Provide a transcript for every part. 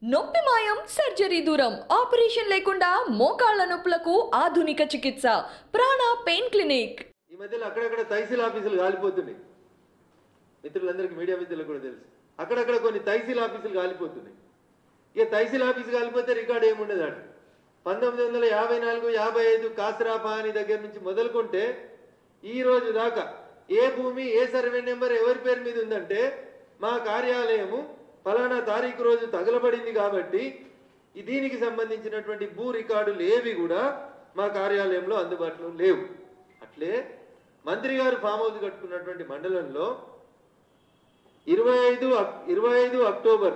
నొప్పి మాయం సర్జరీ దూరం ఆపరేషన్ లేకుండా మోకాళ్ల నొప్పులకు ఆధునిక చికిత్స ప్రాణ పెయిన్ క్లినిక్ ఈ మధ్యలో అక్కడక్కడ తహసీల్ ఆఫీసులు కాలిపోతున్నాయి మిత్రులందరికీ మీడియా మిత్రులకు కూడా తెలుసు అక్కడక్కడ కొన్ని తహసీల్ ఆఫీసులు కాలిపోతున్నాయి ఇక తహసీల్ ఆఫీసు కాలిపోతే రికార్డు ఏముండదు ఆడ పంతొమ్మిది వందల యాభై నాలుగు యాభై ఐదు కాసరా పాని దగ్గర నుంచి మొదలుకుంటే ఈ రోజు దాకా ఏ భూమి ఏ సర్వే నెంబర్ ఎవరి పేరు మీద ఉందంటే మా కార్యాలయము ఫలానా తారీఖు రోజు తగలబడింది కాబట్టి ఈ దీనికి సంబంధించినటువంటి భూ రికార్డులు ఏవి కూడా మా కార్యాలయంలో అందుబాటులో లేవు అట్లే మంత్రి గారు ఫామ్ హౌస్ కట్టుకున్నటువంటి మండలంలో ఇరవై ఐదు అక్- ఇరవై ఐదు అక్టోబర్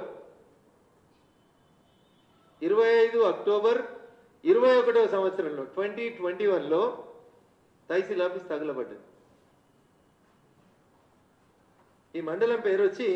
ఇరవై ఐదు అక్టోబర్ ఇరవై ఒకటవ సంవత్సరంలో ట్వంటీ ట్వంటీ వన్లో తహసీల్ ఆఫీస్ తగలబడ్డది ఈ మండలం పేరు వచ్చి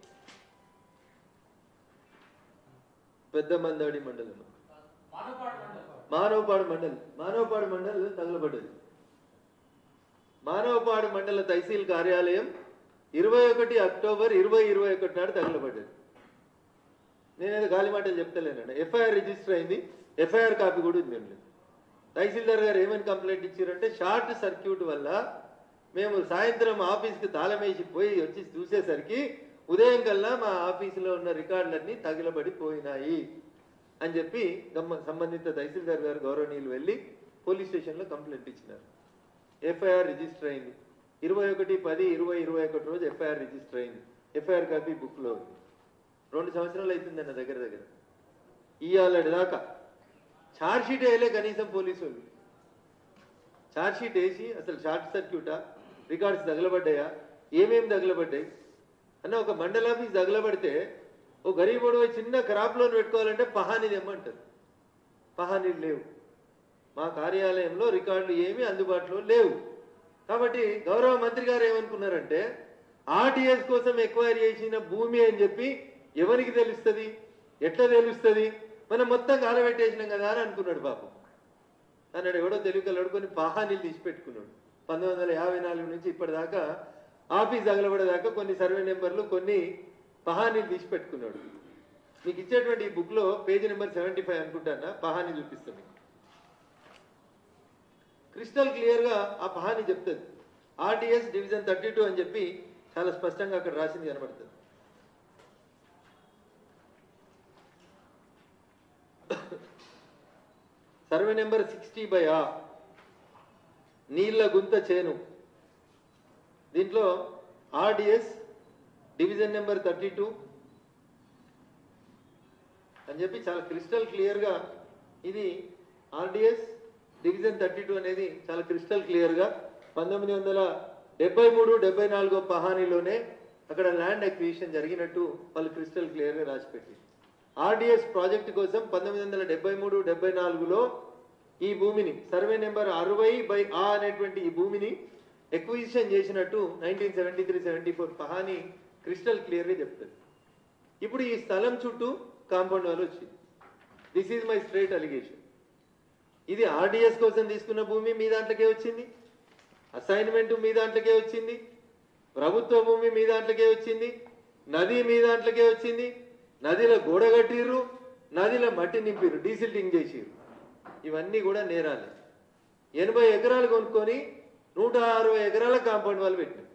పెద్ద మందాడి మండలం మానవపాడు మండల్ మానవపాడు మండల్ తగలబడ్డది మానవపాడు మండల తహసీల్ కార్యాలయం ఇరవై ఒకటి అక్టోబర్ ఇరవై ఇరవై ఒకటి నాడు తగలబడ్డది నేనేదో గాలి మాటలు చెప్తలేనండి ఎఫ్ఐఆర్ రిజిస్టర్ అయింది ఎఫ్ఐఆర్ కాపీ కూడా ఉంది మేము తహసీల్దార్ గారు ఏమని కంప్లైంట్ ఇచ్చారంటే షార్ట్ సర్క్యూట్ వల్ల మేము సాయంత్రం ఆఫీస్కి తాళం వేసి పోయి వచ్చి చూసేసరికి ఉదయం కల్లా మా ఆఫీసులో ఉన్న రికార్డులన్నీ తగిలబడిపోయినాయి అని చెప్పి గమ్మ సంబంధిత తహసీల్దార్ గారు గౌరవనీయులు వెళ్ళి పోలీస్ స్టేషన్లో కంప్లైంట్ ఇచ్చినారు ఎఫ్ఐఆర్ రిజిస్టర్ అయింది ఇరవై ఒకటి పది ఇరవై ఇరవై ఒకటి రోజు ఎఫ్ఐఆర్ రిజిస్టర్ అయింది ఎఫ్ఐఆర్ కాపీ బుక్లో ఉంది రెండు సంవత్సరాలు అవుతుంది అన్న దగ్గర దగ్గర ఇవాళ దాకా ఛార్జ్ షీట్ వేయలే కనీసం పోలీసు వాళ్ళు ఛార్జ్ షీట్ వేసి అసలు షార్ట్ సర్క్యూటా రికార్డ్స్ తగలబడ్డాయా ఏమేమి తగలబడ్డాయి అన్న ఒక మండల ఆఫీస్ తగలబడితే ఓ గరీబోడు పోయి చిన్న క్రాప్ లోన్ పెట్టుకోవాలంటే పహానీ తెమ్మంటారు పహానీలు లేవు మా కార్యాలయంలో రికార్డులు ఏమీ అందుబాటులో లేవు కాబట్టి గౌరవ మంత్రి గారు ఏమనుకున్నారంటే ఆర్టీఎస్ కోసం ఎక్వైరీ చేసిన భూమి అని చెప్పి ఎవరికి తెలుస్తుంది ఎట్లా తెలుస్తుంది మనం మొత్తం కాలబెట్టేసినాం కదా అని అనుకున్నాడు పాపం అన్నాడు ఎవడో తెలివికలు కొన్ని పహానీలు తీసి పెట్టుకున్నాడు పంతొమ్మిది వందల యాభై నాలుగు నుంచి ఇప్పటిదాకా ఆఫీస్ తగలబడేదాకా కొన్ని సర్వే నెంబర్లు కొన్ని పహానీలు తీసి పెట్టుకున్నాడు మీకు ఇచ్చేటువంటి ఈ బుక్ లో పేజీ నెంబర్ సెవెంటీ ఫైవ్ అనుకుంటానా పహానీ చూపిస్తాం మీకు క్రిస్టల్ క్లియర్ గా ఆ పహాని చెప్తుంది ఆర్టీఎస్ డివిజన్ థర్టీ టూ అని చెప్పి చాలా స్పష్టంగా అక్కడ రాసింది కనబడుతుంది సర్వే నెంబర్ సిక్స్టీ బై ఆ నీళ్ళ గుంత చేను దీంట్లో RDS division number thirty two అని చెప్పి చాలా క్రిస్టల్ క్లియర్గా ఇది ఆర్డిఎస్ డివిజన్ థర్టీ టూ అనేది చాలా క్రిస్టల్ క్లియర్గా పంతొమ్మిది వందల డెబ్బై మూడు డెబ్బై నాలుగో పహానీలోనే అక్కడ ల్యాండ్ అక్విజిషన్ జరిగినట్టు వాళ్ళు క్రిస్టల్ క్లియర్గా రాసిపెట్టి ఆర్డిఎస్ ప్రాజెక్ట్ కోసం పంతొమ్మిది వందల డెబ్బై మూడు డెబ్బై నాలుగులో ఈ భూమిని సర్వే నెంబర్ అరవై బై ఆ అనేటువంటి ఈ భూమిని ఎక్విజిషన్ చేసినట్టు nineteen seventy three seventy four పహాని క్రిస్టల్ క్లియర్గా చెప్తుంది ఇప్పుడు ఈ స్థలం చుట్టూ కాంపౌండ్ వాళ్ళు వచ్చింది this is my straight allegation ఇది ఆర్డిఎస్ కోసం తీసుకున్న భూమి మీ దాంట్లోకే వచ్చింది అసైన్మెంట్ మీ దాంట్లోకే వచ్చింది ప్రభుత్వ భూమి మీ దాంట్లోకే వచ్చింది నది మీ దాంట్లోకే వచ్చింది నదిలో గోడ కట్టిర్రు నదిలో మట్టి నింపిర్రు డీసిల్టింగ్ చేసిర్రు ఇవన్నీ కూడా నేరాలే ఎనభై ఎకరాలు కొనుక్కొని నూట అరవై ఎకరాల కాంపౌండ్ వాళ్ళు పెట్టినారు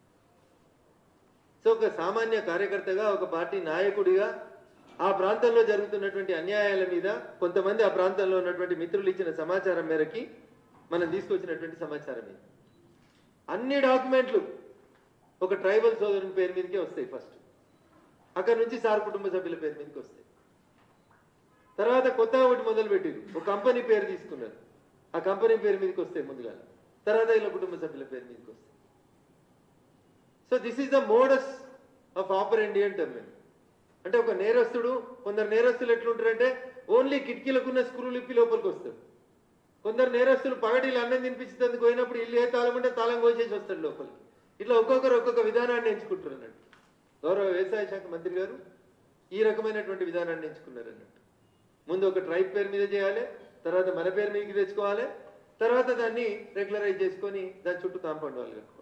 సో ఒక సామాన్య కార్యకర్తగా ఒక పార్టీ నాయకుడిగా ఆ ప్రాంతంలో జరుగుతున్నటువంటి అన్యాయాల మీద కొంతమంది ఆ ప్రాంతంలో ఉన్నటువంటి మిత్రులు ఇచ్చిన సమాచారం మేరకి మనం తీసుకొచ్చినటువంటి సమాచారం ఇది అన్ని డాక్యుమెంట్లు ఒక ట్రైబల్ సోదరుని పేరు మీదకే వస్తాయి ఫస్ట్ అక్కడ నుంచి సార్ కుటుంబ సభ్యుల పేరు మీదకి వస్తాయి తర్వాత కొత్త ఒకటి మొదలు పెట్టిరు ఒక కంపెనీ పేరు తీసుకున్నారు ఆ కంపెనీ పేరు మీదకి వస్తాయి ముందుగా తర్వాత ఇలా కుటుంబ సభ్యుల పేరు మీదకి వస్తాయి so this is the modus of operandi అంటాం మేము అంటే ఒక నేరస్తుడు కొందరు నేరస్తులు ఎట్లుంటారంటే ఓన్లీ కిటికీలకున్న స్క్రూలు ఇప్పి లోపలికి వస్తాడు కొందరు నేరస్తులు పగటిలు అన్నం తినిపించేందుకు పోయినప్పుడు ఇల్లు ఏ తాళం ఉంటే తాళం కోసేసి వస్తాడు లోపలికి ఇట్లా ఒక్కొక్కరు ఒక్కొక్క విధానాన్ని ఎంచుకుంటారు అన్నట్టు గౌరవ వ్యవసాయ శాఖ మంత్రి గారు ఈ రకమైనటువంటి విధానాన్ని ఎంచుకున్నారు అన్నట్టు ముందు ఒక ట్రైబ్ పేరు మీద చేయాలి తర్వాత మన పేరు మీదకి తెచ్చుకోవాలి తర్వాత దాన్ని రెగ్యులరైజ్ చేసుకొని దాని చుట్టూ కాంపౌండ్ వాళ్ళు కట్టుకోవాలి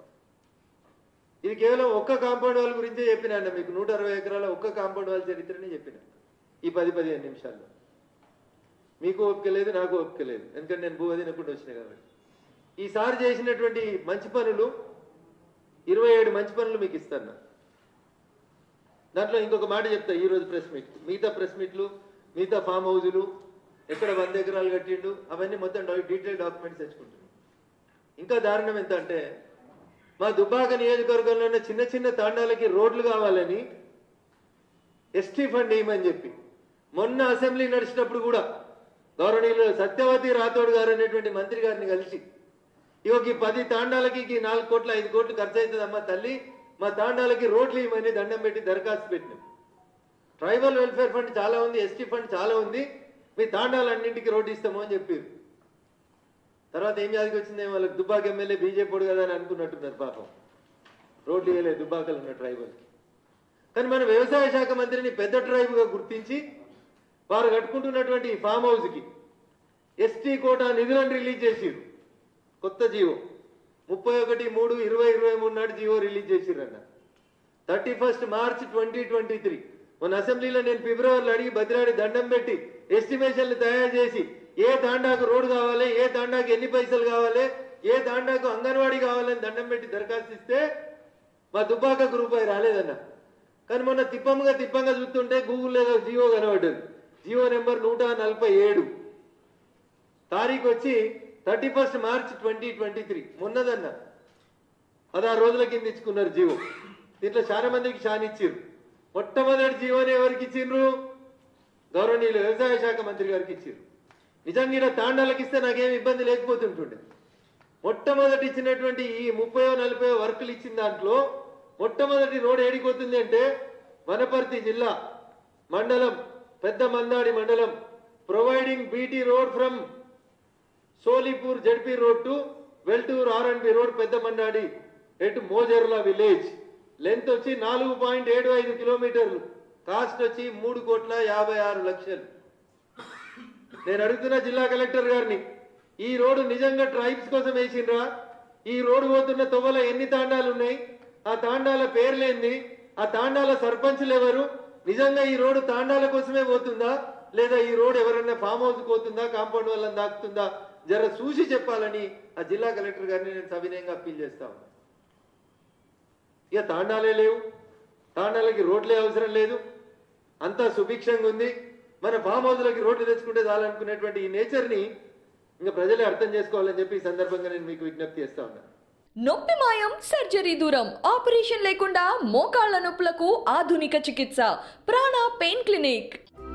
ఇది కేవలం ఒక్క కాంపౌండ్ వాల్ గురించే చెప్పినా అన్న మీకు నూట అరవై ఎకరాల ఒక్క కాంపౌండ్ వాల్ చరిత్రనే చెప్పిన ఈ పది పదిహేను నిమిషాల్లో మీకు ఓపిక లేదు నాకు ఓపిక లేదు ఎందుకంటే నేను భూ తినకుండా వచ్చినా కాబట్టి ఈసారి చేసినటువంటి మంచి పనులు ఇరవై ఏడు మంచి పనులు మీకు ఇస్తాను దాంట్లో ఇంకొక మాట చెప్తా ఈ రోజు ప్రెస్ మీట్ మిగతా ప్రెస్ మీట్లు మిగతా ఫామ్ హౌజులు ఎక్కడ వంద ఎకరాలు కట్టిండు అవన్నీ మొత్తం డీటెయిల్ డాక్యుమెంట్స్ తెచ్చుకుంటున్నాం ఇంకా దారుణం ఎంత అంటే మా దుబ్బాక నియోజకవర్గంలో ఉన్న చిన్న చిన్న తాండాలకి రోడ్లు కావాలని ఎస్టీ ఫండ్ వేయమని చెప్పి మొన్న అసెంబ్లీ నడిచినప్పుడు కూడా గౌరవనీయులు సత్యవతి రాథోడ్ గారు అనేటువంటి మంత్రి గారిని కలిసి ఇగో ఈ పది తాండాలకి ఈ నాలుగు కోట్ల ఐదు కోట్లు ఖర్చు అవుతుందమ్మా తల్లి మా తాండాలకి రోడ్లు ఇవ్వమని దండం పెట్టి దరఖాస్తు పెట్టినాం ట్రైబల్ వెల్ఫేర్ ఫండ్ చాలా ఉంది ఎస్టీ ఫండ్ చాలా ఉంది మీ తాండాలన్నింటికి రోడ్డు ఇస్తాము అని చెప్పారు తర్వాత ఏం యాదికి వచ్చింది వాళ్ళకి దుబ్బాక ఎమ్మెల్యే బీజేపీ కదా అని అనుకున్నట్టున్నారు పాపం రోడ్లు ఇవ్వలేదు దుబ్బాకలు ఉన్న ట్రైబల్కి కానీ మన వ్యవసాయ శాఖ మంత్రిని పెద్ద ట్రైబ్గా గుర్తించి వారు కట్టుకుంటున్నటువంటి ఈ ఫామ్ హౌస్కి ఎస్టీ కోటా నిధులను రిలీజ్ చేసిరు కొత్త జీవో ముప్పై ఒకటి మూడు ఇరవై ఇరవై మూడు నాడు జీవో రిలీజ్ చేసిరన్న thirty first March twenty twenty three మన అసెంబ్లీలో నేను ఫిబ్రవరిలో అడిగి బదిలాడి దండం పెట్టి ఎస్టిమేషన్లు తయారు చేసి ఏ తాండాకు రోడ్డు కావాలి ఏ తాండాకు ఎన్ని పైసలు కావాలి ఏ తాండాకు అంగన్వాడీ కావాలని దండం పెట్టి దరఖాస్తు ఇస్తే మా దుబ్బాకకు రూపాయి రాలేదన్న కానీ మొన్న తిప్పంగా తిప్పంగా చూస్తుంటే గూగుల్ ఏదో జియో కనబడ్డది జియో నెంబర్ నూట నలభై ఏడు తారీఖు వచ్చి thirty first March twenty twenty three మొన్నదన్న పదహారు రోజుల కింద ఇచ్చుకున్నారు జీవో దీంట్లో చాలా మందికి షాన్ ఇచ్చిర్రు మొట్టమొదటి జీవోని ఎవరికి ఇచ్చిండ్రు గౌరవనీయులు వ్యవసాయ శాఖ మంత్రి గారికి ఇచ్చిర్రు నిజంగా ఈడ తాండాలకు ఇస్తే నాకేం ఇబ్బంది లేకపోతుంటుండే మొట్టమొదటి ఇచ్చినటువంటి ఈ ముప్పై నలభై వర్కులు ఇచ్చిన దాంట్లో మొట్టమొదటి రోడ్ ఏడిపోతుంది అంటే వనపర్తి జిల్లా మండలం పెద్ద మందాడి మండలం providing B T road from Solipur Z P road to Veltur R and B road Pedda Mandadi ఎటు మోజర్ల విలేజ్ లెంత్ వచ్చి నాలుగు పాయింట్ ఏడు ఐదు కిలోమీటర్లు కాస్ట్ వచ్చి మూడు కోట్ల యాభై ఆరు లక్షలు నేను అడుగుతున్న జిల్లా కలెక్టర్ గారిని ఈ రోడ్డు నిజంగా ట్రైబ్స్ కోసం వేసిండ్రా ఈ రోడ్డు పోతున్న తొవ్వల ఎన్ని తాండాలు ఉన్నాయి ఆ తాండాల పేర్లేంది ఆ తాండాల సర్పంచ్లు ఎవరు నిజంగా ఈ రోడ్డు తాండాల కోసమే పోతుందా లేదా ఈ రోడ్ ఎవరైనా ఫామ్ హౌస్ పోతుందా కాంపౌండ్ వల్ల దాక్కుతుందా జర చూసి చెప్పాలని ఆ జిల్లా కలెక్టర్ గారిని నేను సవినయంగా అప్పీల్ చేస్తా ఉన్నా ఇక తాండాలే లేవు తాండాలకి రోడ్లే అవసరం లేదు అంతా సుభిక్షంగా ఉంది మన ఫామ్ హౌస్లకి రోడ్లు తెచ్చుకుంటే చాలనుకునేటువంటి ఈ నేచర్ని ఇంకా ప్రజలే అర్థం చేసుకోవాలని చెప్పి ఈ సందర్భంగా నేను మీకు విజ్ఞప్తి చేస్తా ఉన్నాను నొప్పి మాయం సర్జరీ దూరం ఆపరేషన్ లేకుండా మోకాళ్ల నొప్పులకు ఆధునిక చికిత్స ప్రాణ పెయిన్ క్లినిక్